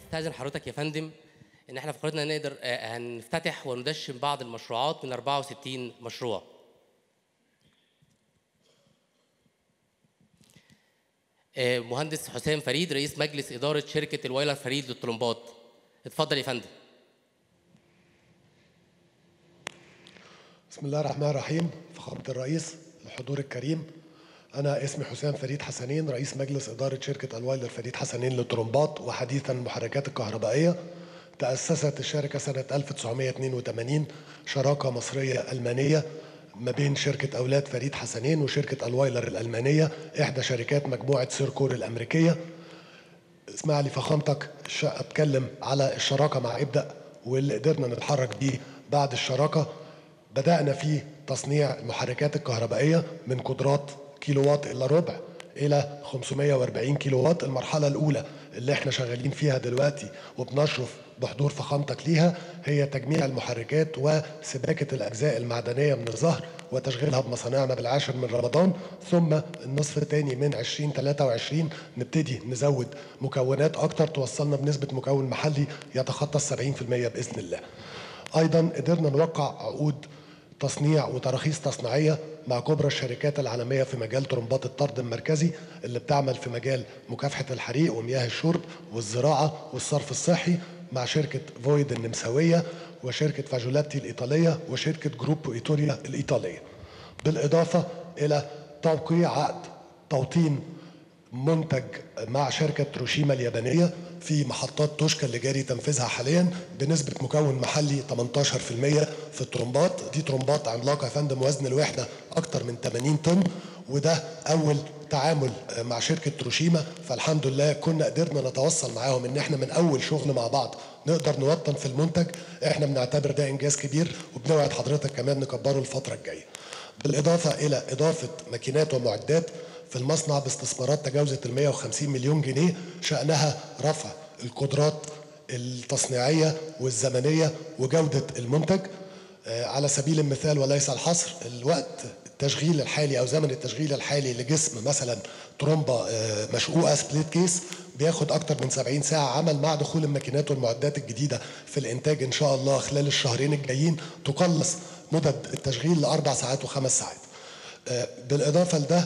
استاذن حضرتك يا فندم ان احنا فقرتنا نقدر آه، هنفتتح وندشن بعض المشروعات من 64 مشروع آه، مهندس حسام فريد رئيس مجلس اداره شركه الوايلر فريد للطلمبات اتفضل يا فندم بسم الله الرحمن الرحيم فخامة الرئيس الحضور الكريم أنا اسمي حسام فريد حسنين رئيس مجلس إدارة شركة الوايلر فريد حسنين للطرمبات وحديثا المحركات الكهربائية تأسست الشركة سنة 1982 شراكة مصرية ألمانية ما بين شركة أولاد فريد حسنين وشركة الوايلر الألمانية إحدى شركات مجموعة سيركور الأمريكية اسمع لي فخامتك ش- اتكلم على الشراكه مع ابدا واللي قدرنا نتحرك بيه بعد الشراكه بدانا في تصنيع المحركات الكهربائيه من قدرات كيلو وات الا ربع الى 540 كيلو وات المرحله الاولى اللي احنا شغالين فيها دلوقتي وبنشرف بحضور فخامتك ليها هي تجميع المحركات وسباكه الاجزاء المعدنيه من الظهر وتشغيلها بمصانعنا بالعاشر من رمضان ثم النصف الثاني من 2023 نبتدي نزود مكونات اكتر توصلنا بنسبه مكون محلي يتخطى ال 70% باذن الله. ايضا قدرنا نوقع عقود تصنيع وتراخيص تصنيعيه مع كبرى الشركات العالميه في مجال طرمبات الطرد المركزي اللي بتعمل في مجال مكافحه الحريق ومياه الشرب والزراعه والصرف الصحي مع شركه فويد النمساويه وشركه فاجولاتي الايطاليه وشركه جروب ايتوريا الايطاليه. بالاضافه الى توقيع عقد توطين منتج مع شركة تروشيما اليابانية في محطات توشكا اللي جاري تنفيذها حاليا بنسبة مكون محلي 18% في الترمبات دي ترمبات عملاقة يا فندم وزن الوحدة أكتر من 80 طن وده أول تعامل مع شركة تروشيما فالحمد لله كنا قدرنا نتوصل معاهم ان احنا من اول شغل مع بعض نقدر نوطن في المنتج احنا بنعتبر ده انجاز كبير وبنوعد حضرتك كمان نكبره الفترة الجاية بالإضافة إلى إضافة ماكينات ومعدات في المصنع باستثمارات تجاوزت ال 150 مليون جنيه شأنها رفع القدرات التصنيعية والزمنية وجودة المنتج آه، على سبيل المثال وليس الحصر الوقت التشغيل الحالي أو زمن التشغيل الحالي لجسم مثلا ترومبا آه، مشقوقة سبليت كيس بياخد أكتر من 70 ساعة عمل مع دخول الماكينات والمعدات الجديدة في الإنتاج إن شاء الله خلال الشهرين الجايين تقلص مدد التشغيل لأربع ساعات وخمس ساعات آه، بالإضافة لده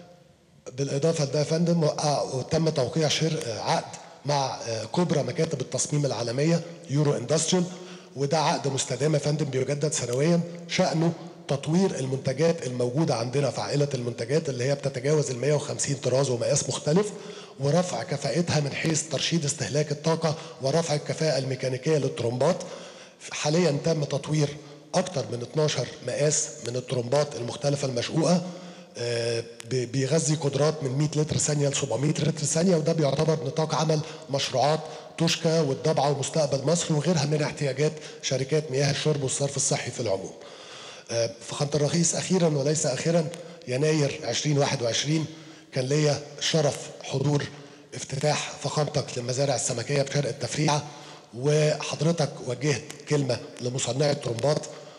بالإضافة لده يا فندم وقع- وتم توقيع شر عقد مع آه، كبرى مكاتب التصميم العالمية يورو اندستريال وده عقد مستدام يا فندم بيجدد سنويا شأنه تطوير المنتجات الموجودة عندنا في عائلة المنتجات اللي هي بتتجاوز ال 150 طراز ومقاس مختلف ورفع كفاءتها من حيث ترشيد استهلاك الطاقة ورفع الكفاءة الميكانيكية للترمبات حاليا تم تطوير أكثر من 12 مقاس من الترمبات المختلفة المشقوقة آه، بي- بيغذي قدرات من 100 لتر ثانيه ل 700 لتر ثانيه وده بيعتبر نطاق عمل مشروعات توشكا والضبعه ومستقبل مصر وغيرها من احتياجات شركات مياه الشرب والصرف الصحي في العموم. آه، فخامه الرئيس اخيرا وليس اخيرا يناير 2021 كان ليا شرف حضور افتتاح فخامتك للمزارع السمكيه بشرق التفريعه وحضرتك وجهت كلمه لمصنعي الترمبات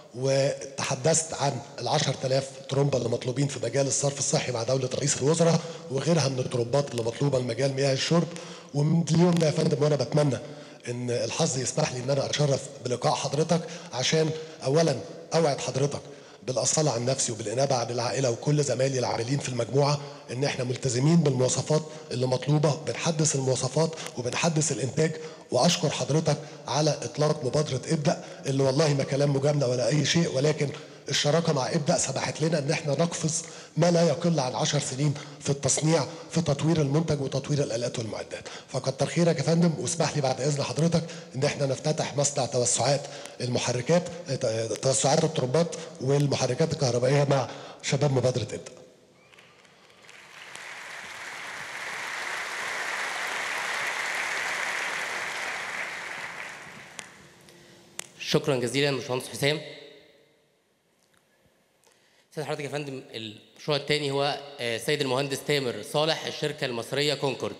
وتحدثت عن ال 10000 ترومبا اللي مطلوبين في مجال الصرف الصحي مع دوله رئيس الوزراء وغيرها من الترومبات اللي مطلوبه لمجال مياه الشرب ومن اليوم ده يا فندم وانا بتمنى ان الحظ يسمح لي ان انا اتشرف بلقاء حضرتك عشان اولا اوعد حضرتك بالاصاله عن نفسي وبالانابه عن العائله وكل زمايلي العاملين في المجموعه ان احنا ملتزمين بالمواصفات اللي مطلوبه بنحدث المواصفات وبنحدث الانتاج واشكر حضرتك على اطلاق مبادره ابدا اللي والله ما كلام مجامله ولا اي شيء ولكن الشراكه مع ابدا سمحت لنا ان احنا نقفز ما لا يقل عن 10 سنين في التصنيع في تطوير المنتج وتطوير الالات والمعدات فكتر خيرك يا فندم واسمح لي بعد اذن حضرتك ان احنا نفتتح مصنع توسعات المحركات توسعات الترمبات والمحركات الكهربائيه مع شباب مبادره ابدا شكرا جزيلا باشمهندس حسام سيد حضرتك يا فندم المشروع الثاني هو آه، سيد المهندس تامر صالح الشركه المصريه كونكورد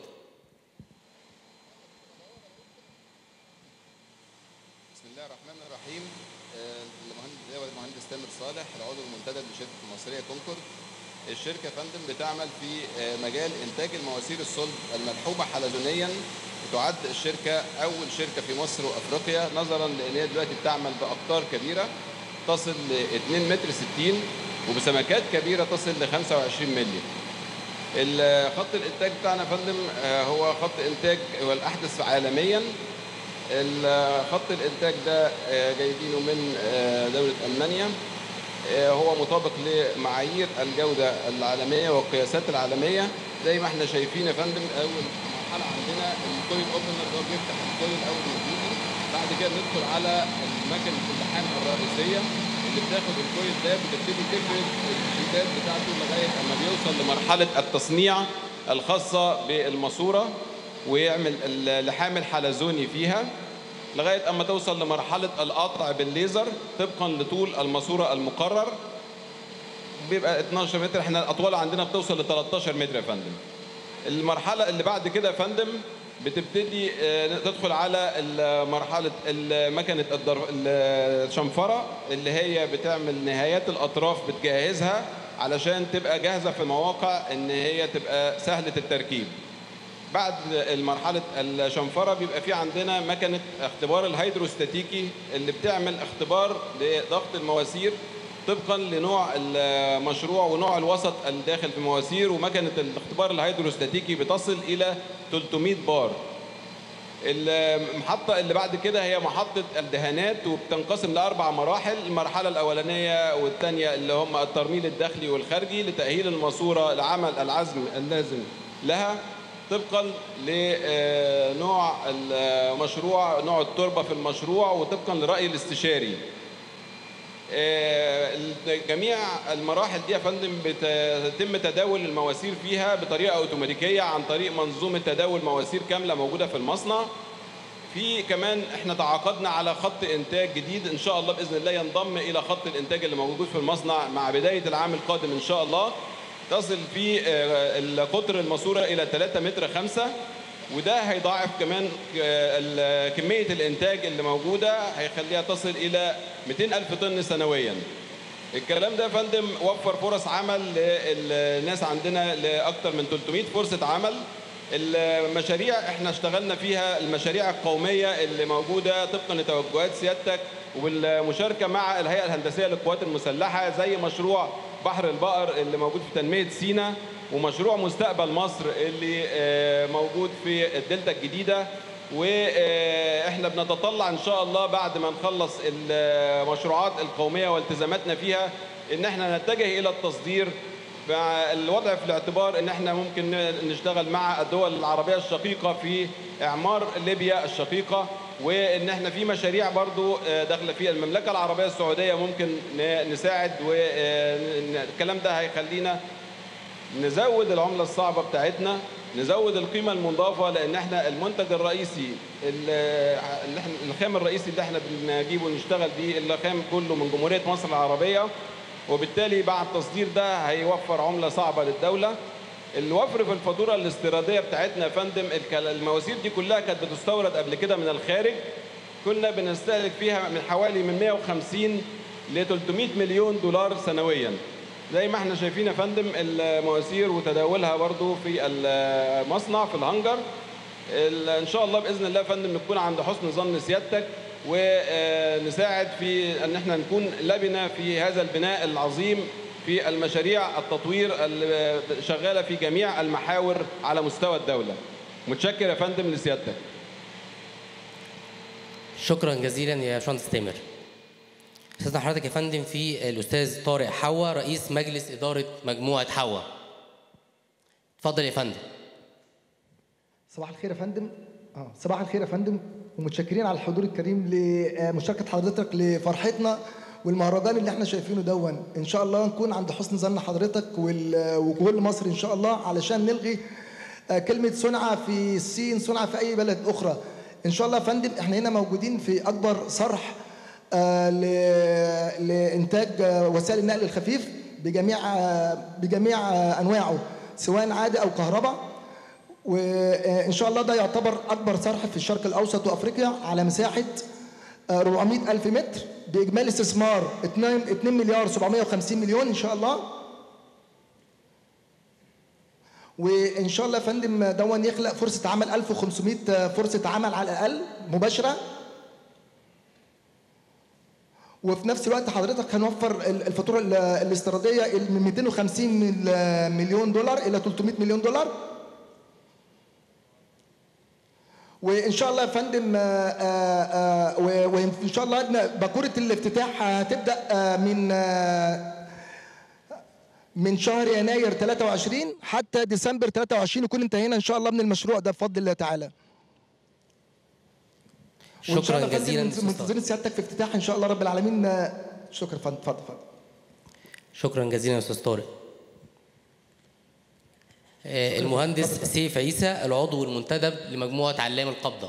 بسم الله الرحمن الرحيم آه، المهندس هو المهندس تامر صالح العضو المنتدب لشركه المصريه كونكورد الشركه يا فندم بتعمل في آه، مجال انتاج المواسير الصلب الملحومه حلزونيا وتعد الشركة أول شركة في مصر وأفريقيا نظرا لأن هي دلوقتي بتعمل بأقطار كبيرة تصل ل 2 متر 60 وبسمكات كبيرة تصل ل 25 مللي. ال- خط الإنتاج بتاعنا يا فندم آه، هو خط إنتاج هو الأحدث عالميا ال- خط الإنتاج ده آه، جايبينه من آه، دولة ألمانيا آه، هو مطابق لمعايير الجودة العالمية والقياسات العالمية زي ما احنا شايفين يا فندم أول مرحلة عندنا الكويل أوبنر ده بيفتح الكويل أول ما بيجي بعد كده ندخل على المكنة اللحام الرئيسية اللي بتاخد الكويل ده بتبتدي تفرد الشيتات بتاعته لغاية أما بيوصل لمرحلة التصنيع الخاصة بالماسورة ويعمل اللحام الحلزوني فيها لغايه اما توصل لمرحله القطع بالليزر طبقا لطول الماسوره المقرر بيبقى 12 متر احنا الاطوال عندنا بتوصل ل 13 متر يا فندم المرحله اللي بعد كده يا فندم بتبتدي آه، تدخل على ال- مرحله ال- مكنه الدر- الشنفره اللي هي بتعمل نهايات الاطراف بتجهزها علشان تبقى جاهزه في مواقع ان هي تبقى سهله التركيب بعد المرحلة الشنفرة بيبقى في عندنا مكنة اختبار الهيدروستاتيكي اللي بتعمل اختبار لضغط المواسير طبقا لنوع المشروع ونوع الوسط الداخل في المواسير ومكنة الاختبار الهيدروستاتيكي بتصل إلى 300 بار المحطة اللي بعد كده هي محطة الدهانات وبتنقسم لأربع مراحل المرحلة الأولانية والثانية اللي هم الترميل الداخلي والخارجي لتأهيل الماسورة لعمل العزم اللازم لها طبقا لنوع المشروع نوع التربة في المشروع وطبقا لرأي الاستشاري آه، جميع المراحل دي يا فندم بيتم تداول المواسير فيها بطريقه اوتوماتيكيه عن طريق منظومه تداول مواسير كامله موجوده في المصنع في كمان احنا تعاقدنا على خط انتاج جديد ان شاء الله باذن الله ينضم الى خط الانتاج اللي موجود في المصنع مع بدايه العام القادم ان شاء الله تصل في آه، قطر الماسوره الى 3 متر 5 وده هيضاعف كمان آه، ال- كميه الانتاج اللي موجوده هيخليها تصل الى 200 الف طن سنويا الكلام ده يا فندم وفر فرص عمل للناس عندنا لاكثر من 300 فرصه عمل المشاريع احنا اشتغلنا فيها المشاريع القوميه اللي موجوده طبقا لتوجهات سيادتك والمشاركه مع الهيئه الهندسيه للقوات المسلحه زي مشروع بحر البقر اللي موجود في تنميه سينا ومشروع مستقبل مصر اللي آه، موجود في الدلتا الجديده واحنا بنتطلع ان شاء الله بعد ما نخلص المشروعات القوميه والتزاماتنا فيها ان احنا نتجه الى التصدير مع الوضع في الاعتبار ان احنا ممكن نشتغل مع الدول العربيه الشقيقه في اعمار ليبيا الشقيقه وان احنا في مشاريع برضو آه، داخله في المملكه العربيه السعوديه ممكن ن- نساعد والكلام ده هيخلينا نزود العملة الصعبة بتاعتنا نزود القيمة المضافة لأن احنا المنتج الرئيسي ال- اللي احنا الخام الرئيسي اللي احنا بنجيبه ونشتغل بيه الخام كله من جمهورية مصر العربية وبالتالي بعد التصدير ده هيوفر عملة صعبة للدولة الوفر في الفاتورة الاستيرادية بتاعتنا يا فندم الك- المواسير دي كلها كانت بتستورد قبل كده من الخارج كنا بنستهلك فيها من حوالي من 150 ل 300 مليون دولار سنويا زي ما احنا شايفين يا فندم المواسير وتداولها برضو في المصنع في الهنجر ال- ان شاء الله باذن الله يا فندم نكون عند حسن ظن سيادتك ونساعد في ان احنا نكون لبنه في هذا البناء العظيم في المشاريع التطوير اللي شغاله في جميع المحاور على مستوى الدوله متشكر يا فندم لسيادتك شكرا جزيلا يا باشمهندس تامر استاذنا حضرتك يا فندم في الاستاذ طارق حوا رئيس مجلس اداره مجموعه حوا اتفضل يا فندم صباح الخير يا فندم اه صباح الخير يا فندم ومتشكرين على الحضور الكريم لمشاركه حضرتك لفرحتنا والمهرجان اللي احنا شايفينه دون ان شاء الله نكون عند حسن ظن حضرتك وال- وكل مصر ان شاء الله علشان نلغي آه، كلمه صنعه في الصين صنعه في اي بلد اخرى ان شاء الله يا فندم احنا هنا موجودين في اكبر صرح آه، ل- لانتاج آه، وسائل النقل الخفيف بجميع آه، بجميع آه، انواعه سواء عادي او كهرباء وان شاء الله ده يعتبر اكبر صرح في الشرق الاوسط وافريقيا على مساحه آه، 400 الف متر باجمالي استثمار 2 2 مليار 750 مليون ان شاء الله وان شاء الله يا فندم دون يخلق فرصه عمل 1500 فرصه عمل على الاقل مباشره وفي نفس الوقت حضرتك هنوفر ال- الفاتوره ال- الاستيراديه من 250 مل- مليون دولار الى 300 مليون دولار وان شاء الله يا فندم آه، آه، آه، و- وان شاء الله إن باكوره الافتتاح هتبدا آه، من آه، من شهر يناير 23 حتى ديسمبر 23 يكون انتهينا ان شاء الله من المشروع ده بفضل الله تعالى وإن شاء شكرا الله يا فندم جزيلا منت- أستاذ طارق. منتظرين سيادتك في افتتاح ان شاء الله رب العالمين آه، شكرا فندم اتفضل اتفضل شكرا جزيلا يا استاذ طارق آه، المهندس سيف عيسى العضو المنتدب لمجموعه علام القبضه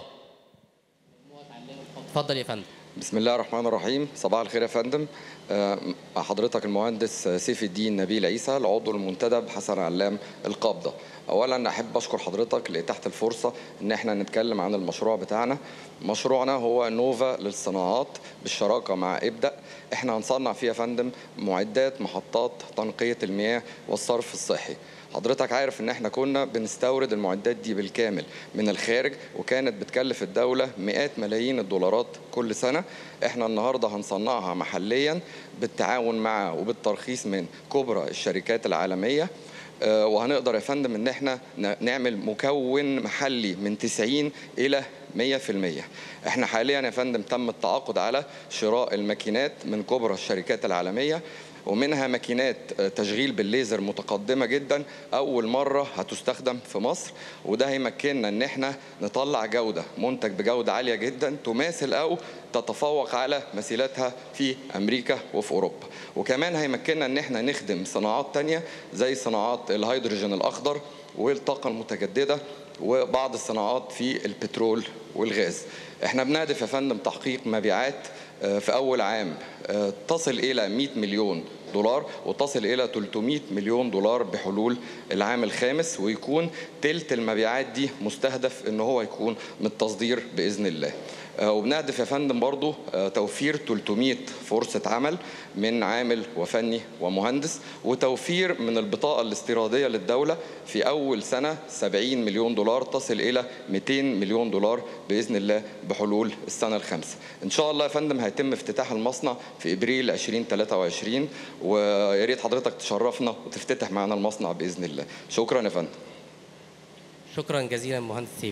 اتفضل يا فندم بسم الله الرحمن الرحيم صباح الخير يا فندم آه، مع حضرتك المهندس سيف الدين نبيل عيسى العضو المنتدب حسن علام القابضة اولا احب اشكر حضرتك لاتاحه الفرصه ان احنا نتكلم عن المشروع بتاعنا مشروعنا هو نوفا للصناعات بالشراكه مع ابدا احنا هنصنع فيها يا فندم معدات محطات تنقيه المياه والصرف الصحي حضرتك عارف ان احنا كنا بنستورد المعدات دي بالكامل من الخارج وكانت بتكلف الدولة مئات ملايين الدولارات كل سنة احنا النهاردة هنصنعها محليا بالتعاون مع وبالترخيص من كبرى الشركات العالمية آه، وهنقدر يا فندم ان احنا ن- نعمل مكون محلي من 90 الى 100% احنا حاليا يا فندم تم التعاقد على شراء الماكينات من كبرى الشركات العالمية ومنها ماكينات آه، تشغيل بالليزر متقدمة جدا أول مرة هتستخدم في مصر وده هيمكننا إن احنا نطلع جودة منتج بجودة عالية جدا تماثل أو تتفوق على مثيلاتها في أمريكا وفي أوروبا وكمان هيمكننا إن احنا نخدم صناعات تانية زي صناعات الهيدروجين الأخضر والطاقة المتجددة وبعض الصناعات في البترول والغاز احنا بنهدف يا فندم تحقيق مبيعات آه، في أول عام آه، تصل إلى 100 مليون دولار وتصل إلى 300 مليون دولار بحلول العام الخامس ويكون تلت المبيعات دي مستهدف إن هو يكون من التصدير بإذن الله آه، وبنهدف يا فندم برضو آه، توفير 300 فرصة عمل من عامل وفني ومهندس وتوفير من البطاقة الاستيرادية للدولة في أول سنة 70 مليون دولار تصل إلى 200 مليون دولار بإذن الله بحلول السنة الخامسة إن شاء الله يا فندم هيتم افتتاح المصنع في إبريل 2023 ويا ريت حضرتك تشرفنا وتفتتح معنا المصنع بإذن الله شكرا يا فندم شكرا جزيلا مهندس سيف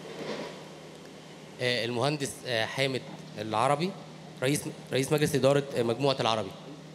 آه، المهندس آه، حامد العربي رئيس رئيس مجلس اداره آه، مجموعه العربي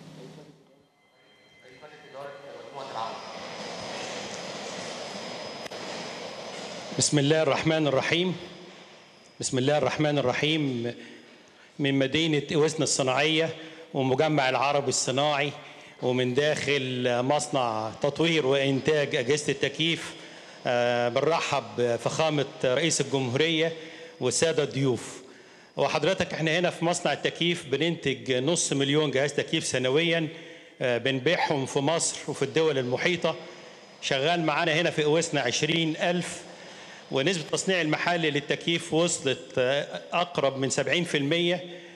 بسم الله الرحمن الرحيم بسم الله الرحمن الرحيم من مدينة وزن الصناعية ومجمع العربي الصناعي ومن داخل مصنع تطوير وإنتاج أجهزة التكييف آه، بنرحب بفخامة رئيس الجمهورية والسادة الضيوف وحضرتك احنا هنا في مصنع التكييف بننتج نص مليون جهاز تكييف سنويا آه، بنبيعهم في مصر وفي الدول المحيطة شغال معانا هنا في قوسنا عشرين ألف ونسبة التصنيع المحلي للتكييف وصلت آه، أقرب من 70%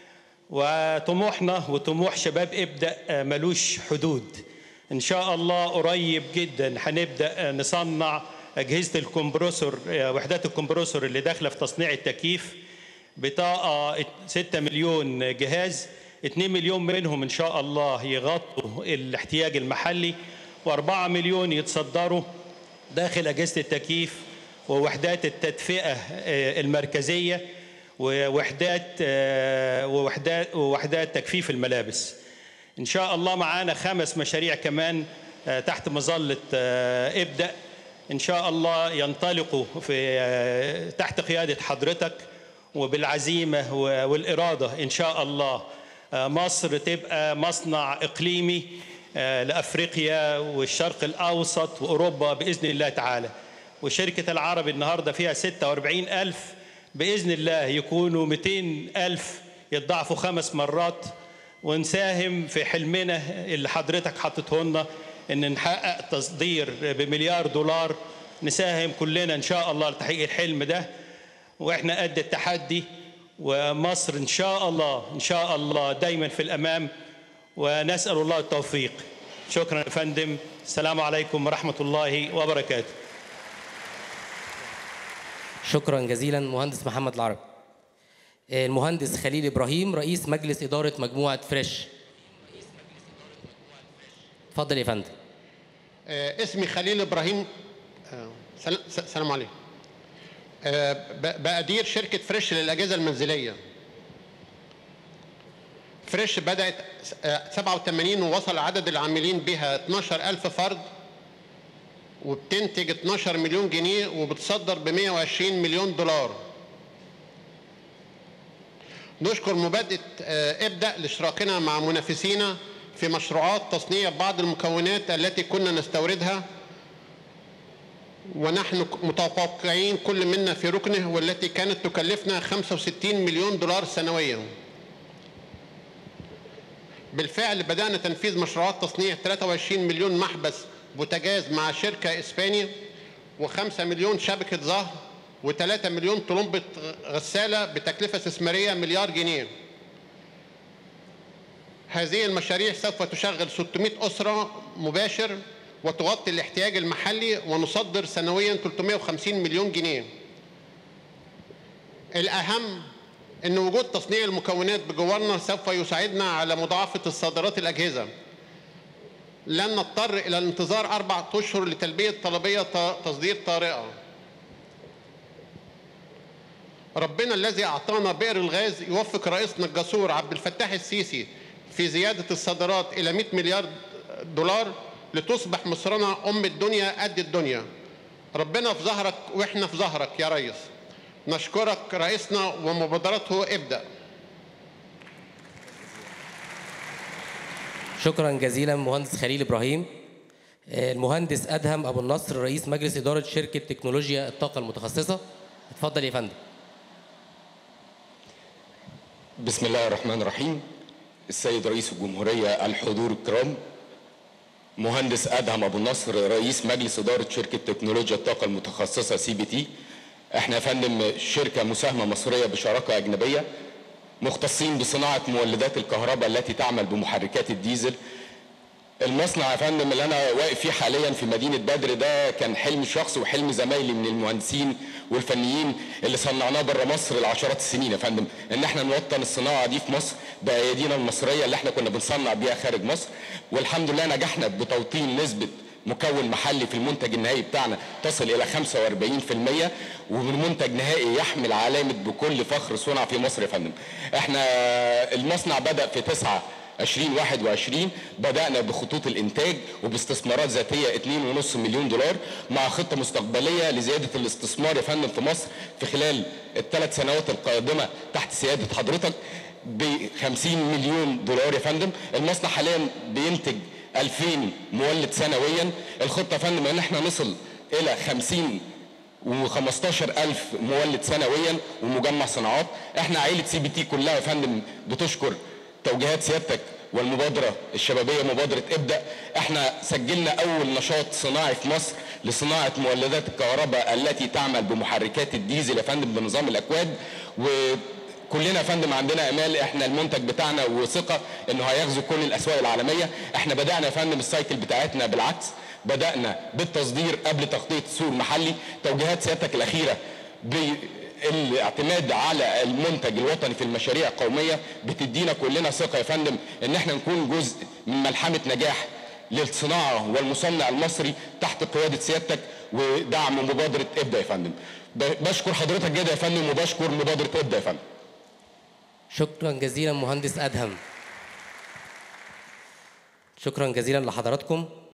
وطموحنا وطموح شباب ابدأ آه، ملوش حدود إن شاء الله قريب جدا هنبدأ آه، نصنع أجهزة الكمبروسور آه، وحدات الكمبروسور اللي داخلة في تصنيع التكييف بطاقة 6 مليون جهاز 2 مليون منهم إن شاء الله يغطوا الاحتياج المحلي و4 مليون يتصدروا داخل أجهزة التكييف ووحدات التدفئة آه، المركزية ووحدات آه، ووحدات ووحدات تجفيف الملابس إن شاء الله معانا خمس مشاريع كمان آه، تحت مظلة آه، ابدأ إن شاء الله ينطلقوا في آه، تحت قيادة حضرتك وبالعزيمة و- والإرادة إن شاء الله آه، مصر تبقى مصنع إقليمي آه، لأفريقيا والشرق الأوسط وأوروبا بإذن الله تعالى وشركة العرب النهاردة فيها 46 ألف بإذن الله يكونوا 200 ألف يتضاعفوا خمس مرات ونساهم في حلمنا اللي حضرتك حطته لنا ان نحقق تصدير بمليار دولار نساهم كلنا ان شاء الله لتحقيق الحلم ده واحنا قد التحدي ومصر ان شاء الله ان شاء الله دايما في الامام ونسال الله التوفيق شكرا يا فندم السلام عليكم ورحمه الله وبركاته شكرا جزيلا مهندس محمد العربي المهندس خليل ابراهيم رئيس مجلس اداره مجموعه فريش اتفضل يا فندم آه، اسمي خليل ابراهيم آه، سل- س- السلام عليكم آه، ب- بأدير شركة فريش للأجهزة المنزلية فريش بدأت س- آه، 87 ووصل عدد العاملين بها 12 ألف فرد وبتنتج 12 مليون جنيه وبتصدر ب 120 مليون دولار نشكر مبادئة آه، ابدأ لاشتراكنا مع منافسينا في مشروعات تصنيع بعض المكونات التي كنا نستوردها ونحن ك- متوقعين كل منا في ركنه والتي كانت تكلفنا 65 مليون دولار سنويا بالفعل بدأنا تنفيذ مشروعات تصنيع 23 مليون محبس بوتاجاز مع شركة إسبانية و5 مليون شبكة ظهر و3 مليون طلمبة غسالة بتكلفة استثمارية مليار جنيه هذه المشاريع سوف تشغل 600 أسرة مباشر وتغطي الاحتياج المحلي ونصدر سنويا 350 مليون جنيه الأهم أن وجود تصنيع المكونات بجوارنا سوف يساعدنا على مضاعفة الصادرات الأجهزة لن نضطر إلى الانتظار أربعة أشهر لتلبية طلبية ت- تصدير طارئة ربنا الذي أعطانا بئر الغاز يوفق رئيسنا الجسور عبد الفتاح السيسي في زيادة الصادرات إلى 100 مليار دولار لتصبح مصرنا أم الدنيا قد الدنيا ربنا في ظهرك وإحنا في ظهرك يا ريس نشكرك رئيسنا ومبادرته ابدأ شكرا جزيلا مهندس خليل ابراهيم المهندس ادهم ابو النصر رئيس مجلس اداره شركه تكنولوجيا الطاقه المتخصصه اتفضل يا فندم بسم الله الرحمن الرحيم السيد رئيس الجمهورية الحضور الكرام مهندس أدهم أبو النصر رئيس مجلس إدارة شركة تكنولوجيا الطاقة المتخصصة سي بي تي احنا يا فندم شركة مساهمة مصرية بشراكة أجنبية مختصين بصناعة مولدات الكهرباء التي تعمل بمحركات الديزل المصنع يا فندم اللي انا واقف فيه حاليا في مدينه بدر ده كان حلم شخصي وحلم زمايلي من المهندسين والفنيين اللي صنعناه بره مصر لعشرات السنين يا فندم ان احنا نوطن الصناعه دي في مصر بايادينا المصريه اللي احنا كنا بنصنع بيها خارج مصر والحمد لله نجحنا بتوطين نسبه مكون محلي في المنتج النهائي بتاعنا تصل الى 45% ومنتج نهائي يحمل علامه بكل فخر صنع في مصر يا فندم احنا المصنع بدا في 9 2021 بدأنا بخطوط الإنتاج وباستثمارات ذاتية 2.5 مليون دولار مع خطة مستقبلية لزيادة الاستثمار يا فندم في مصر في خلال الثلاث سنوات القادمة تحت سيادة حضرتك ب 50 مليون دولار يا فندم المصنع حاليا بينتج 2000 مولد سنويا الخطة يا فندم ان احنا نصل إلى 50 و15 ألف مولد سنويا ومجمع صناعات احنا عائلة سي بي تي كلها يا فندم بتشكر توجيهات سيادتك والمبادرة الشبابية مبادرة ابدأ احنا سجلنا اول نشاط صناعي في مصر لصناعة مولدات الكهرباء التي تعمل بمحركات الديزل يا فندم بنظام الاكواد وكلنا يا فندم عندنا امال احنا المنتج بتاعنا وثقة انه هيغزو كل الاسواق العالمية احنا بدأنا يا فندم السايكل بتاعتنا بالعكس بدأنا بالتصدير قبل تغطية السوق المحلي توجيهات سيادتك الأخيرة بالاعتماد على المنتج الوطني في المشاريع القومية بتدينا كلنا ثقة يا فندم ان احنا نكون جزء من ملحمة نجاح للصناعة والمصنع المصري تحت قيادة سيادتك ودعم مبادرة ابدأ يا فندم ب- بشكر حضرتك جدا يا فندم وبشكر مبادرة ابدأ يا فندم شكرا جزيلا مهندس ادهم شكرا جزيلا لحضراتكم